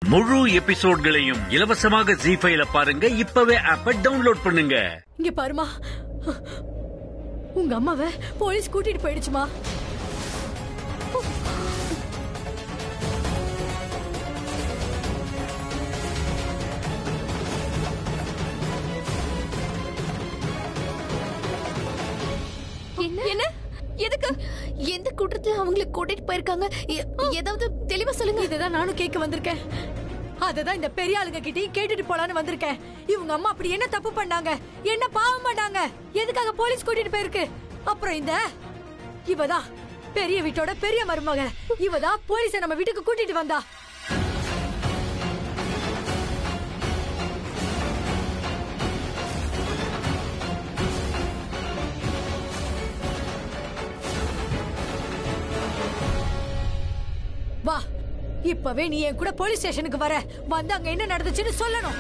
முழு எபிசோட்களையும் இலவசமாக ஜி ஃபைல பாருங்க இப்பவே ஆப்ப டவுன்லோட் பண்ணுங்க இங்க பாருமா உங்க அம்மாவை போலீஸ் கூட்டிட்டு போயிடுச்சுமா என்ன என்ன எதுக்கு எந்த கூட்டத்துல அவங்களை கூட்டிட்டு போயிருக்காங்க எ- ஏதாவது தெளிவா சொல்லுங்க இதுதான் நானும் கேட்க வந்திருக்கேன் அததான் இந்த பெரிய ஆளுங்க கிட்டயும் கேட்டுட்டு போலான்னு வந்திருக்கேன் இவங்க அம்மா அப்படி என்ன தப்பு பண்ணாங்க என்ன பாவம் பண்ணாங்க எதுக்காக போலீஸ் கூட்டிட்டு போயிருக்கு அப்புறம் இந்த இவதான் பெரிய வீட்டோட பெரிய மருமக இவதான் போலீஸ நம்ம வீட்டுக்கு கூட்டிட்டு வந்தா வா இப்பவே நீ என் கூட போலீஸ் ஸ்டேஷனுக்கு வர வந்து அங்க என்ன நடந்துச்சுன்னு சொல்லணும்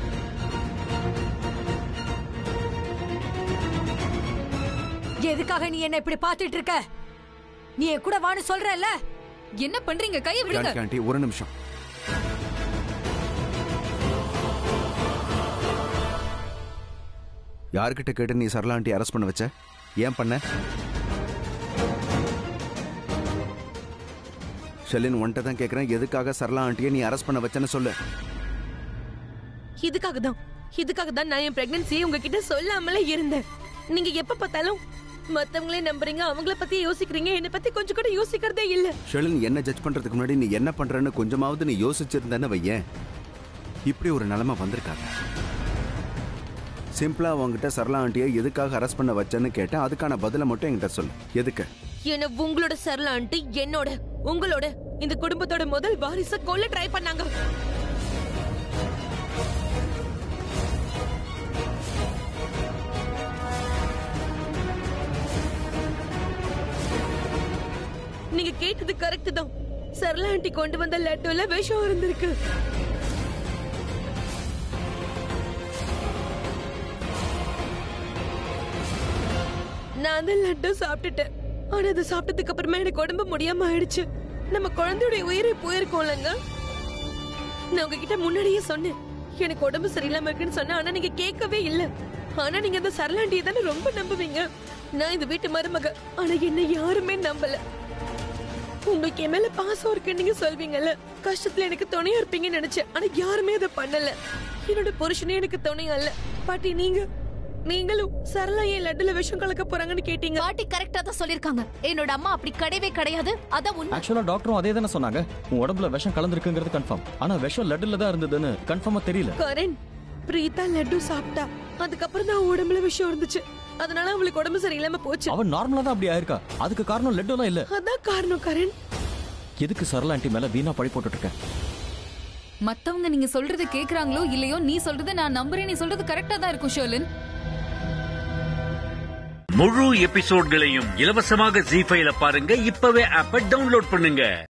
எதுக்காக நீ என்ன இப்படி பாத்துட்டு இருக்க நீ என் கூட வான்னு சொல்றல்ல என்ன பண்றீங்க கையை விடுங்க ஜானகி ஆண்டி ஒரு நிமிஷம் யார்கிட்ட கேட்டு நீ சரளா ஆண்டி அரெஸ்ட் பண்ண வச்ச ஏன் பண்ண ஷெலின் உன்கிட்ட தான் கேட்குறேன் எதுக்காக சரளா ஆண்டியை நீ அரெஸ்ட் பண்ண வச்சேன்னு சொல்லு இதுக்காக தான் இதுக்காக தான் நான் என் பிரெக்னன்சியை உங்ககிட்ட சொல்லாமலே இருந்தேன் நீங்க எப்ப பார்த்தாலும் மத்தவங்களே நம்புறீங்க அவங்கள பத்தி யோசிக்கிறீங்க என்ன பத்தி கொஞ்சம் கூட யோசிக்கிறதே இல்ல ஷெலின் என்ன ஜட்ஜ் பண்றதுக்கு முன்னாடி நீ என்ன பண்றன்னு கொஞ்சமாவது நீ யோசிச்சிருந்தேன்னு வையேன் இப்படி ஒரு நிலைமை வந்திருக்காங்க சிம்பிளா உங்ககிட்ட சரளா ஆண்டியை எதுக்காக அரெஸ்ட் பண்ண வச்சேன்னு கேட்டேன் அதுக்கான பதிலை மட்டும் என்கிட்ட சொல்லு எதுக்கு என்ன உங்களோட சரளா ஆண்டி என்னோட உங்களோட இந்த குடும்பத்தோட முதல் வாரிச கொல்ல ட்ரை பண்ணாங்க நீங்க கேட்டது கரெக்ட் தான் சரளா ஆண்டி கொண்டு வந்த லட்டுல விஷம் இருந்திருக்கு நான் அந்த லட்டு சாப்பிட்டுட்டேன் ஆனா அதை சாப்பிட்டதுக்கு அப்புறமா எனக்கு உடம்பு முடியாம ஆயிடுச்சு நம்ம குழந்தையுடைய உயிரை போயிருக்கோம்லங்க நான் உங்ககிட்ட முன்னாடியே சொன்னேன் எனக்கு உடம்பு சரியில்லாம இருக்குன்னு சொன்னேன் ஆனா நீங்க கேட்கவே இல்ல ஆனா நீங்க அந்த சரளாண்டியை தானே ரொம்ப நம்புவீங்க நான் இந்த வீட்டு மருமக ஆனா என்ன யாருமே நம்பல உங்களுக்கு என் மேல பாசம் இருக்கு நீங்க சொல்வீங்கல்ல கஷ்டத்துல எனக்கு துணையா இருப்பீங்கன்னு நினைச்சேன் ஆனா யாருமே அதை பண்ணல என்னோட புருஷனே எனக்கு துணையா இல்ல பாட்டி நீங்க நீங்களும் சரளா ஏன் லட்டுல விஷம் கலக்க போறாங்கன்னு கேட்டீங்க பாட்டி கரெக்டா தான் சொல்லிருக்காங்க என்னோட அம்மா அப்படி கிடையவே கிடையாது அதான் உண்மை ஆக்சுவலா டாக்டரும் அதே தானே சொன்னாங்க உன் உடம்புல விஷம் கலந்துருக்குங்கிறது கன்ஃபார்ம் ஆனா விஷம் லட்டுல தான் இருந்ததுன்னு கன்ஃபார்மா தெரியல கரண் பிரீதா லட்டு சாப்பிட்டா அதுக்கப்புறம் தான் உடம்புல விஷம் இருந்துச்சு அதனால அவளுக்கு உடம்பு சரியில்லாம போச்சு அவன் நார்மலா தான் அப்படி ஆயிருக்கா அதுக்கு காரணம் லட்டுலாம் இல்ல அதான் காரணம் கரண் எதுக்கு சரளா ஆண்டி மேல வீணா பழி போட்டுட்டு இருக்க மத்தவங்க நீங்க சொல்றது கேக்குறாங்களோ இல்லையோ நீ சொல்றது நான் நம்புறேன் நீ சொல்றது கரெக்டா தான் இருக்கும் ஷோலின் முழு எபிசோட்களையும் இலவசமாக ஜி ஃபைல பாருங்க இப்பவே ஆப்ப டவுன்லோட் பண்ணுங்க